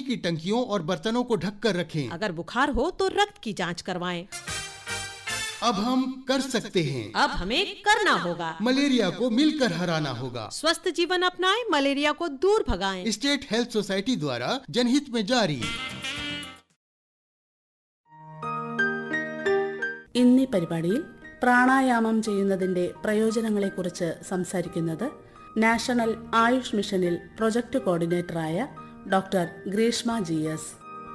की टंकियों और बर्तनों को ढक कर रखें अगर बुखार हो तो रक्त की जांच करवाएं अब हम कर सकते हैं अब हमें करना होगा मलेरिया को मिलकर हराना होगा स्वस्थ जीवन अपनाएं मलेरिया को दूर भगाएं स्टेट हेल्थ सोसाइटी द्वारा जनहित में जारी ഇന്നീ പരിപാടിയിൽ പ്രാണായാമം ചെയ്യുന്നതിന്റെ പ്രയോജനങ്ങളെക്കുറിച്ച് സംസാരിക്കുന്നത് നാഷണൽ ആയുഷ് മിഷനിൽ പ്രൊജക്ട് കോർഡിനേറ്ററായ ഡോക്ടർ ഗ്രീഷ്മ ജി എസ്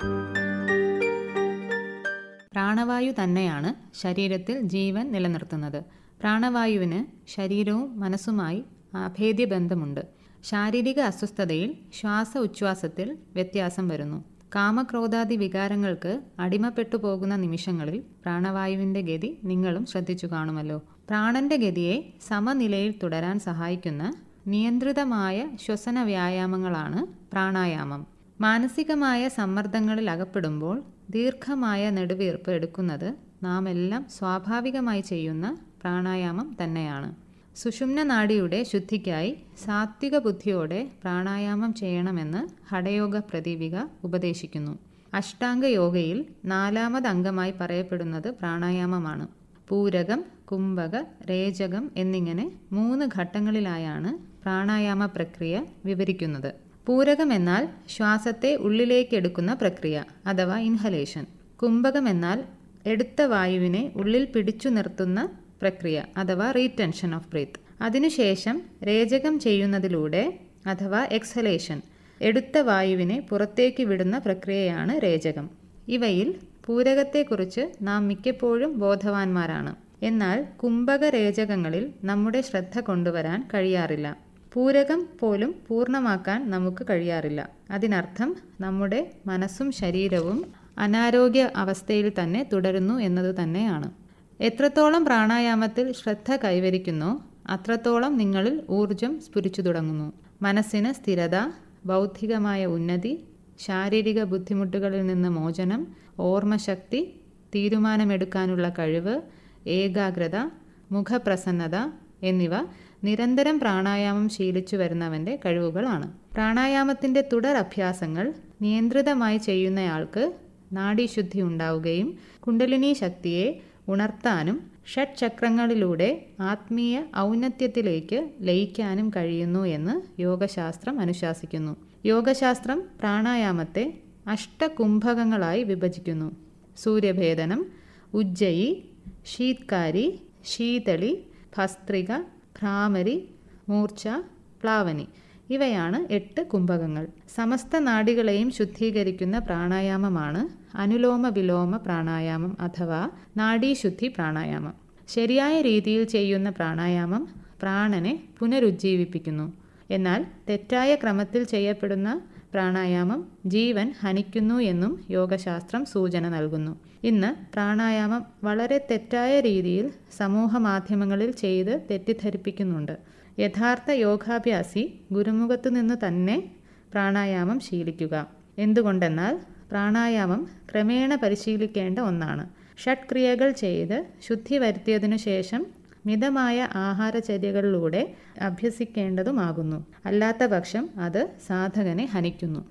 പ്രാണവായു തന്നെയാണ് ശരീരത്തിൽ ജീവൻ നിലനിർത്തുന്നത് പ്രാണവായുവിന് ശരീരവും മനസ്സുമായി അഭേദ്യ ബന്ധമുണ്ട് ശാരീരിക അസ്വസ്ഥതയിൽ ശ്വാസ ഉച്ഛ്വാസത്തിൽ വ്യത്യാസം വരുന്നു കാമക്രോധാദി വികാരങ്ങൾക്ക് അടിമപ്പെട്ടു പോകുന്ന നിമിഷങ്ങളിൽ പ്രാണവായുവിന്റെ ഗതി നിങ്ങളും ശ്രദ്ധിച്ചു കാണുമല്ലോ പ്രാണന്റെ ഗതിയെ സമനിലയിൽ തുടരാൻ സഹായിക്കുന്ന നിയന്ത്രിതമായ ശ്വസന വ്യായാമങ്ങളാണ് പ്രാണായാമം മാനസികമായ സമ്മർദ്ദങ്ങളിൽ അകപ്പെടുമ്പോൾ ദീർഘമായ നെടുവീർപ്പ് എടുക്കുന്നത് നാം എല്ലാം സ്വാഭാവികമായി ചെയ്യുന്ന പ്രാണായാമം തന്നെയാണ് സുഷുമ്ന നാഡിയുടെ ശുദ്ധിക്കായി സാത്വിക ബുദ്ധിയോടെ പ്രാണായാമം ചെയ്യണമെന്ന് ഹഠയോഗ പ്രദീപിക ഉപദേശിക്കുന്നു അഷ്ടാംഗ യോഗയിൽ നാലാമത് അംഗമായി പറയപ്പെടുന്നത് പ്രാണായാമമാണ് പൂരകം കുംഭക രേചകം എന്നിങ്ങനെ മൂന്ന് ഘട്ടങ്ങളിലായാണ് പ്രാണായാമ പ്രക്രിയ വിവരിക്കുന്നത് പൂരകം എന്നാൽ ശ്വാസത്തെ ഉള്ളിലേക്ക് എടുക്കുന്ന പ്രക്രിയ അഥവാ ഇൻഹലേഷൻ കുംഭകം എന്നാൽ എടുത്ത വായുവിനെ ഉള്ളിൽ പിടിച്ചു നിർത്തുന്ന പ്രക്രിയ അഥവാ റീടെൻഷൻ ഓഫ് ബ്രീത്ത് അതിനുശേഷം രേചകം ചെയ്യുന്നതിലൂടെ അഥവാ എക്സലേഷൻ എടുത്ത വായുവിനെ പുറത്തേക്ക് വിടുന്ന പ്രക്രിയയാണ് രേചകം ഇവയിൽ പൂരകത്തെക്കുറിച്ച് നാം മിക്കപ്പോഴും ബോധവാന്മാരാണ് എന്നാൽ കുംഭക രേചകങ്ങളിൽ നമ്മുടെ ശ്രദ്ധ കൊണ്ടുവരാൻ കഴിയാറില്ല പൂരകം പോലും പൂർണ്ണമാക്കാൻ നമുക്ക് കഴിയാറില്ല അതിനർത്ഥം നമ്മുടെ മനസ്സും ശരീരവും അനാരോഗ്യ അവസ്ഥയിൽ തന്നെ തുടരുന്നു എന്നത് തന്നെയാണ് എത്രത്തോളം പ്രാണായാമത്തിൽ ശ്രദ്ധ കൈവരിക്കുന്നോ അത്രത്തോളം നിങ്ങളിൽ ഊർജം സ്ഫുരിച്ചു തുടങ്ങുന്നു മനസ്സിന് സ്ഥിരത ബൗദ്ധികമായ ഉന്നതി ശാരീരിക ബുദ്ധിമുട്ടുകളിൽ നിന്ന് മോചനം ഓർമ്മശക്തി തീരുമാനമെടുക്കാനുള്ള കഴിവ് ഏകാഗ്രത മുഖപ്രസന്നത എന്നിവ നിരന്തരം പ്രാണായാമം ശീലിച്ചു വരുന്നവന്റെ കഴിവുകളാണ് പ്രാണായാമത്തിന്റെ തുടർ അഭ്യാസങ്ങൾ നിയന്ത്രിതമായി ചെയ്യുന്നയാൾക്ക് നാഡീശുദ്ധി ഉണ്ടാവുകയും കുണ്ടലിനി ശക്തിയെ ഉണർത്താനും ഷഡ്ചക്രങ്ങളിലൂടെ ആത്മീയ ഔന്നത്യത്തിലേക്ക് ലയിക്കാനും കഴിയുന്നു എന്ന് യോഗശാസ്ത്രം അനുശാസിക്കുന്നു യോഗശാസ്ത്രം പ്രാണായാമത്തെ അഷ്ടകുംഭകങ്ങളായി വിഭജിക്കുന്നു സൂര്യഭേദനം ഉജ്ജയി ശീത്കാരി ശീതളി ഭസ്ത്രിക ഭ്രാമരി മൂർച്ച പ്ലാവനി ഇവയാണ് എട്ട് കുംഭകങ്ങൾ സമസ്ത നാഡികളെയും ശുദ്ധീകരിക്കുന്ന പ്രാണായാമമാണ് അനുലോമ വിലോമ പ്രാണായാമം അഥവാ നാഡീശുദ്ധി പ്രാണായാമം ശരിയായ രീതിയിൽ ചെയ്യുന്ന പ്രാണായാമം പ്രാണനെ പുനരുജ്ജീവിപ്പിക്കുന്നു എന്നാൽ തെറ്റായ ക്രമത്തിൽ ചെയ്യപ്പെടുന്ന പ്രാണായാമം ജീവൻ ഹനിക്കുന്നു എന്നും യോഗശാസ്ത്രം സൂചന നൽകുന്നു ഇന്ന് പ്രാണായാമം വളരെ തെറ്റായ രീതിയിൽ സമൂഹ മാധ്യമങ്ങളിൽ ചെയ്ത് തെറ്റിദ്ധരിപ്പിക്കുന്നുണ്ട് യഥാർത്ഥ യോഗാഭ്യാസി ഗുരുമുഖത്തു നിന്ന് തന്നെ പ്രാണായാമം ശീലിക്കുക എന്തുകൊണ്ടെന്നാൽ പ്രാണായാമം ക്രമേണ പരിശീലിക്കേണ്ട ഒന്നാണ് ഷഡ്ക്രിയകൾ ചെയ്ത് ശുദ്ധി വരുത്തിയതിനു ശേഷം മിതമായ ആഹാരചര്യകളിലൂടെ അഭ്യസിക്കേണ്ടതുമാകുന്നു അല്ലാത്ത പക്ഷം അത് സാധകനെ ഹനിക്കുന്നു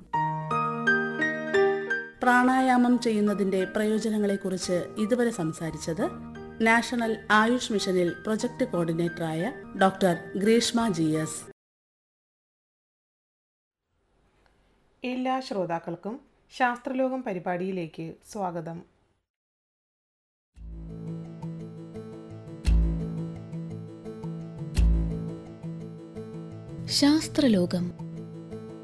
പ്രാണായാമം ചെയ്യുന്നതിന്റെ പ്രയോജനങ്ങളെക്കുറിച്ച് ഇതുവരെ സംസാരിച്ചത് നാഷണൽ ആയുഷ് മിഷനിൽ പ്രൊജക്ട് കോർഡിനേറ്ററായ ഡോക്ടർ ഗ്രീഷ്മ ജി എസ് എല്ലാ ശ്രോതാക്കൾക്കും ശാസ്ത്രലോകം പരിപാടിയിലേക്ക് സ്വാഗതം ശാസ്ത്രലോകം